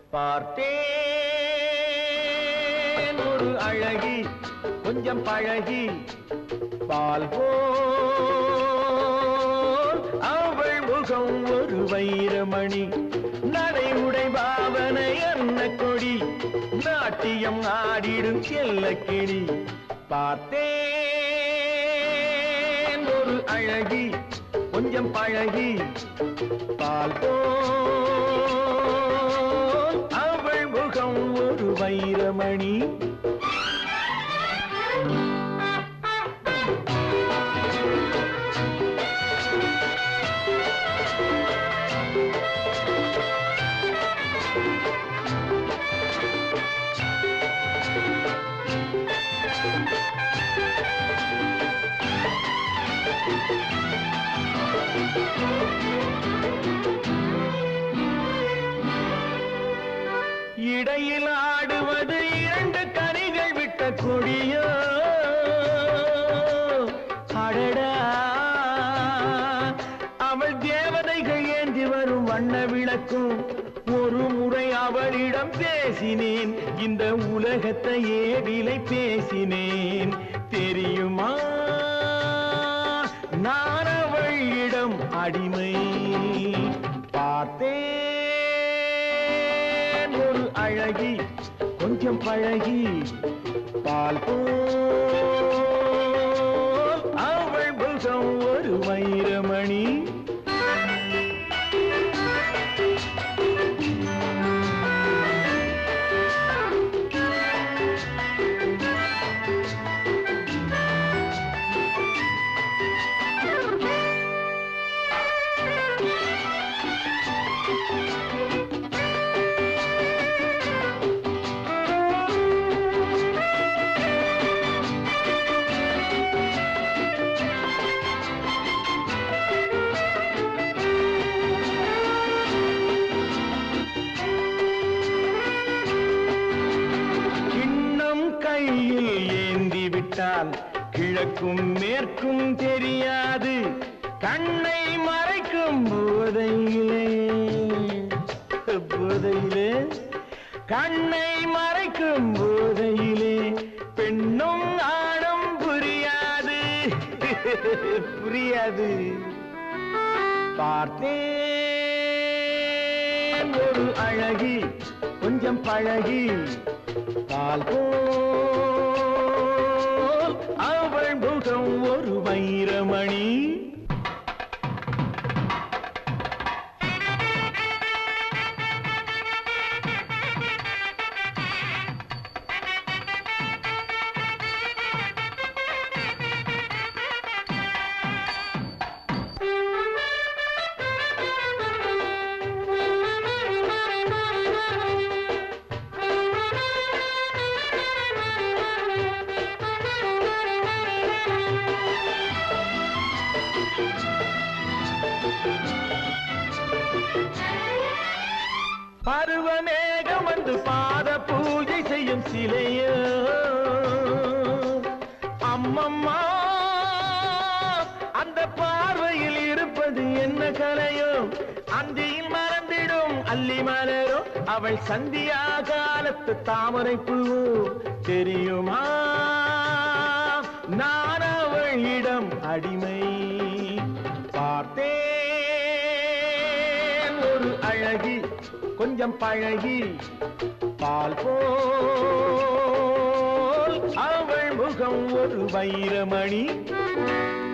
பார்த்தேன் ஒரு அழகி கொஞ்சம் பழகி பால் போல் அவள் முகம் ஒரு வைரமணி நடை உடை பாவனை அன்ன கொடி நாட்டியம் ஆடிடும் செல்ல கிளி பார்த்தேன் ஒரு அழகி கொஞ்சம் பழகி பால் போல் அவள் முகம் ஒரு வைரமணி இடையில் ஆடுவது இரண்டு கனிகள் விட்ட கொடியோ அடடா அவள் தேவதைகள் ஏந்தி வரும் வண்ண விளக்கும் ஒரு முறை அவளிடம் பேசினேன் இந்த உலகத்தையே விலை பேசினேன் தெரியுமா நான் அவளிடம் அடிமை பார்த்தேன் ஒரு அழகி கொஞ்சம் பழகி பால் போல் அவள் புகம் ஒரு வைரமணி கிண்ணம் கையில் ஏந்தி விட்டால் கிழக்கும் மேற்கும் தெரியாது கண்ணை மறைக்கும் போதையிலே போதையிலே கண்ணை மறைக்கும் போதையிலே பெண்ணும் ஆடும் புரியாது புரியாது பார்த்தேன் ஒரு அழகி கொஞ்சம் பழகி பால் போல் அவள் முகம் ஒரு வைரமணி பருவமேகம் வந்து பாத பூஜை செய்யும் சிலையோ அம்மம்மா அந்த பார்வையில் இருப்பது என்ன கலையோ அந்தியில் மறந்திடும் அல்லி மலரோ அவள் சந்தியா காலத்து தாமரை பூவோ தெரியுமா நான் அவளிடம் அடிமை பார்த்தேன் ஒரு அழகி கொஞ்சம் பழகி பால் போல் அவள் முகம் ஒரு வைரமணி